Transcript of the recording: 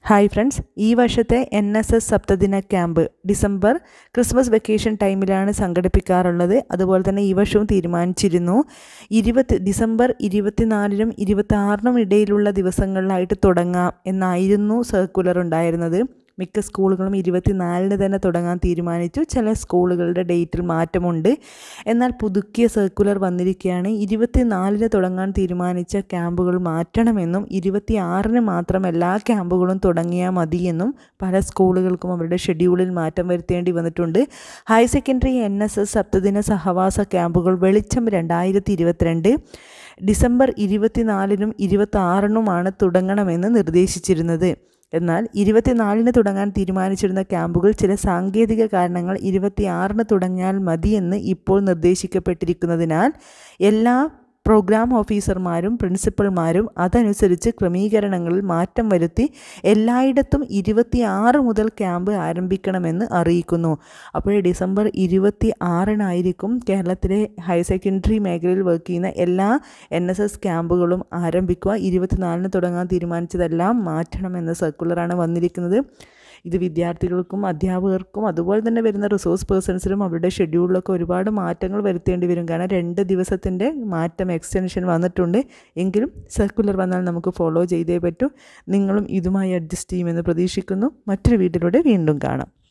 hi friends ഈ വർഷത്തെ N S S സപ്തദിന ക്യാമ്പ് ഡിസംബർ ക്രിസ്മസ് വെക്കേഷൻ ടൈമിലാണ് സംഘടിപ്പിക്കാറുള്ളത് അതുപോലെ തന്നെ ഈ വർഷവും തീരുമാനിച്ചിരുന്നു ഇരുപത്തി ഡിസംബർ ഇരുപത്തിനാലിനും ഇരുപത്തി ആറിനും ഇടയിലുള്ള ദിവസങ്ങളിലായിട്ട് തുടങ്ങാം എന്നായിരുന്നു സർക്കുലർ ഉണ്ടായിരുന്നത് മിക്ക സ്കൂളുകളും ഇരുപത്തിനാലിന് തന്നെ തുടങ്ങാൻ തീരുമാനിച്ചു ചില സ്കൂളുകളുടെ ഡേറ്റിൽ മാറ്റമുണ്ട് എന്നാൽ പുതുക്കിയ സർക്കുലർ വന്നിരിക്കുകയാണ് ഇരുപത്തിനാലിന് തുടങ്ങാൻ തീരുമാനിച്ച ക്യാമ്പുകൾ മാറ്റണമെന്നും ഇരുപത്തി ആറിന് മാത്രം എല്ലാ ക്യാമ്പുകളും തുടങ്ങിയാൽ മതിയെന്നും പല സ്കൂളുകൾക്കും അവരുടെ ഷെഡ്യൂളിൽ മാറ്റം വരുത്തേണ്ടി വന്നിട്ടുണ്ട് higher secondary N S S സപ്തദിന സഹവാസ ക്യാമ്പുകൾ വെളിച്ചം രണ്ടായിരത്തി ഇരുപത്തിരണ്ട് ഡിസംബർ ഇരുപത്തിനാലിനും ഇരുപത്തി ആറിനുമാണ് തുടങ്ങണമെന്ന് നിർദ്ദേശിച്ചിരുന്നത് എന്നാൽ ഇരുപത്തിനാലിന് തുടങ്ങാൻ തീരുമാനിച്ചിരുന്ന ക്യാമ്പുകൾ ചില സാങ്കേതിക കാരണങ്ങൾ ഇരുപത്തിയാറിന് തുടങ്ങിയാൽ മതിയെന്ന് ഇപ്പോൾ നിർദ്ദേശിക്കപ്പെട്ടിരിക്കുന്നതിനാൽ എല്ലാ പ്രോഗ്രാം ഓഫീസർമാരും പ്രിൻസിപ്പൽമാരും അതനുസരിച്ച് ക്രമീകരണങ്ങളിൽ മാറ്റം വരുത്തി എല്ലായിടത്തും ഇരുപത്തിയാറ് മുതൽ ക്യാമ്പ് ആരംഭിക്കണമെന്ന് അറിയിക്കുന്നു അപ്പോൾ ഡിസംബർ ഇരുപത്തി ആറിനായിരിക്കും കേരളത്തിലെ ഹയർ സെക്കൻഡറി മേഖലയിൽ വർക്ക് ചെയ്യുന്ന എല്ലാ എൻ എസ് എസ് ക്യാമ്പുകളും ആരംഭിക്കുക ഇരുപത്തിനാലിന് തുടങ്ങാൻ തീരുമാനിച്ചതെല്ലാം മാറ്റണമെന്ന സർക്കുലറാണ് വന്നിരിക്കുന്നത് ഇത് വിദ്യാർത്ഥികൾക്കും അധ്യാപകർക്കും അതുപോലെ തന്നെ വരുന്ന റിസോഴ്സ് പേഴ്സൺസിനും അവരുടെ ഷെഡ്യൂളിലൊക്കെ ഒരുപാട് മാറ്റങ്ങൾ വരുത്തേണ്ടി വരും കാരണം രണ്ട് ദിവസത്തിൻ്റെ മാറ്റം എക്സ്റ്റൻഷൻ വന്നിട്ടുണ്ട് എങ്കിലും സർക്കുലർ വന്നാൽ നമുക്ക് ഫോളോ ചെയ്തേ പറ്റൂ നിങ്ങളും ഇതുമായി അഡ്ജസ്റ്റ് ചെയ്യുമെന്ന് പ്രതീക്ഷിക്കുന്നു മറ്റൊരു വീഡിയോയിലൂടെ വീണ്ടും കാണാം